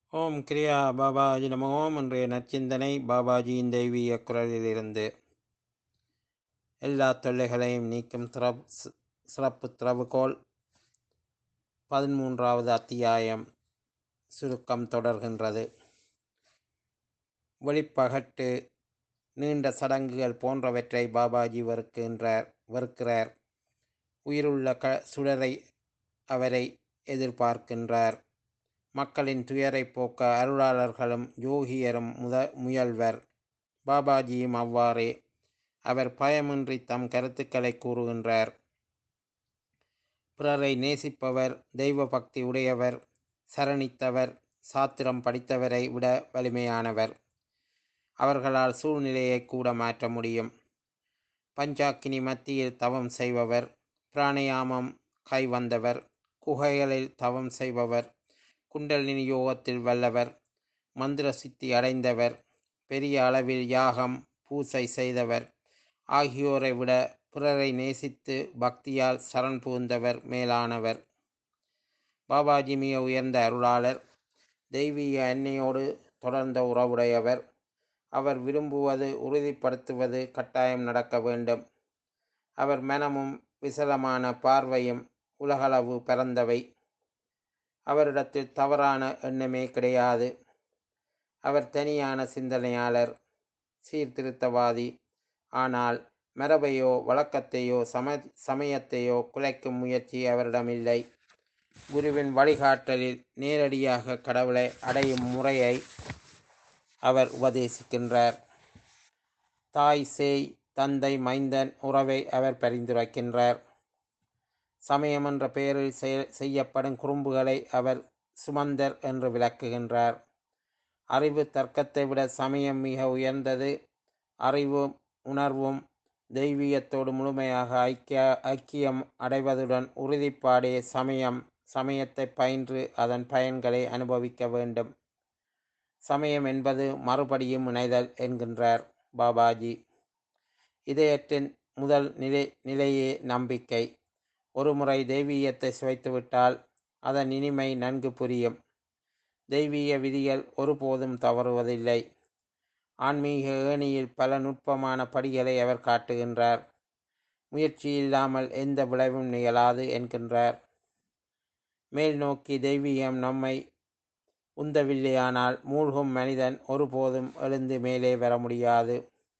ஓம் கிரியா பாபாஜி நம ஓம் இன்றைய நற்சிந்தனை பாபாஜியின் தெய்வீக குரலிலிருந்து எல்லா தொல்லைகளையும் நீக்கும் திறப் சி- சிறப்பு திறவுகோல் பதிமூன்றாவது அத்தியாயம் சுருக்கம் தொடர்கின்றது வெளிப்பகட்டு நீண்ட சடங்குகள் போன்றவற்றை பாபாஜி வெறுக்கின்றார் வெறுக்கிறார் உயிருள்ள க சுடரை அவரை எதிர்பார்க்கின்றார் மக்களின் துயரை போக்க அருளாளர்களும் யோகியரும் முத முயல்வர் பாபாஜியும் அவ்வாறே அவர் பயமின்றி தம் கருத்துக்களை கூறுகின்றார் பிறரை நேசிப்பவர் தெய்வ பக்தி உடையவர் சரணித்தவர் சாத்திரம் படித்தவரை விட வலிமையானவர் அவர்களால் சூழ்நிலையை கூட மாற்ற முடியும் பஞ்சாக்கினி மத்தியில் தவம் செய்பவர் பிராணயாமம் கைவந்தவர் குகைகளில் தவம் செய்பவர் குண்டலினி யோகத்தில் வல்லவர் மந்திர சித்தி அடைந்தவர் பெரிய அளவில் யாகம் பூசை செய்தவர் ஆகியோரை விட பிறரை நேசித்து பக்தியால் சரண் புகுந்தவர் மேலானவர் பாபாஜி மிக உயர்ந்த அருளாளர் தெய்வீக அன்னையோடு தொடர்ந்த உறவுடையவர் அவர் விரும்புவது உறுதிப்படுத்துவது கட்டாயம் நடக்க வேண்டும் அவர் மனமும் விசலமான பார்வையும் உலகளவு பரந்தவை அவரிடத்தில் தவறான எண்ணமே கிடையாது அவர் தனியான சிந்தனையாளர் சீர்திருத்தவாதி ஆனால் மரபையோ வழக்கத்தையோ சம சமயத்தையோ குலைக்கும் முயற்சி அவரிடமில்லை குருவின் வழிகாட்டலில் நேரடியாக கடவுளை அடையும் முறையை அவர் உபதேசிக்கின்றார் தாய் சேய் தந்தை மைந்தன் உறவை அவர் பரிந்துரைக்கின்றார் சமயம் என்ற பெயரில் செய- செய்யப்படும் குறும்புகளை அவர் சுமந்தர் என்று விளக்குகின்றார் அறிவு தர்க்கத்தை விட சமயம் மிக உயர்ந்தது அறிவும் உணர்வும் தெய்வீகத்தோடு முழுமையாக ஐக்கிய ஐக்கியம் அடைவதுடன் உறுதிப்பாடே சமயம் சமயத்தை பயின்று அதன் பயன்களை அனுபவிக்க வேண்டும் சமயம் என்பது மறுபடியும் இணைதல் என்கின்றார் பாபாஜி இதயத்தின் முதல் நிலை நிலையே நம்பிக்கை ஒருமுறை தெய்வீகத்தை சுவைத்துவிட்டால் அதன் இனிமை நன்கு புரியும் தெய்வீக விதிகள் ஒருபோதும் தவறுவதில்லை ஆன்மீக ஏணியில் பல நுட்பமான படிகளை அவர் காட்டுகின்றார் முயற்சி இல்லாமல் எந்த விளைவும் நிகழாது என்கின்றார் மேல் நோக்கி தெய்வீகம் நம்மை உந்தவில்லையானால் மூழ்கும் மனிதன் ஒருபோதும் எழுந்து மேலே வர முடியாது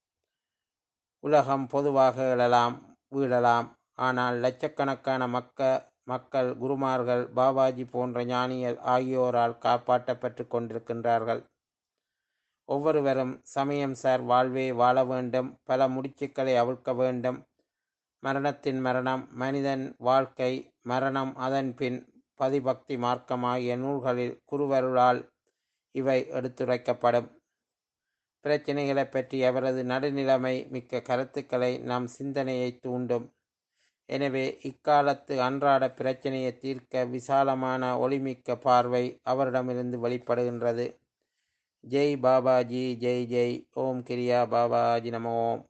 உலகம் பொதுவாக எழலாம் வீழலாம் ஆனால் லட்சக்கணக்கான மக்க மக்கள் குருமார்கள் பாபாஜி போன்ற ஞானிகள் ஆகியோரால் காப்பாற்றப்பட்டு கொண்டிருக்கின்றார்கள் ஒவ்வொருவரும் சமயம் சார் வாழ்வே வாழ வேண்டும் பல முடிச்சுக்களை அவிழ்க்க வேண்டும் மரணத்தின் மரணம் மனிதன் வாழ்க்கை மரணம் அதன் பின் பதிபக்தி மார்க்கம் ஆகிய நூல்களில் குருவருளால் இவை எடுத்துரைக்கப்படும் பிரச்சனைகளை பற்றி அவரது நடுநிலைமை மிக்க கருத்துக்களை நம் சிந்தனையை தூண்டும் எனவே இக்காலத்து அன்றாட பிரச்சனையை தீர்க்க விசாலமான ஒளிமிக்க பார்வை அவரிடமிருந்து வெளிப்படுகின்றது ஜெய் பாபாஜி ஜெய் ஜெய் ஓம் கிரியா பாபாஜி நம ஓம்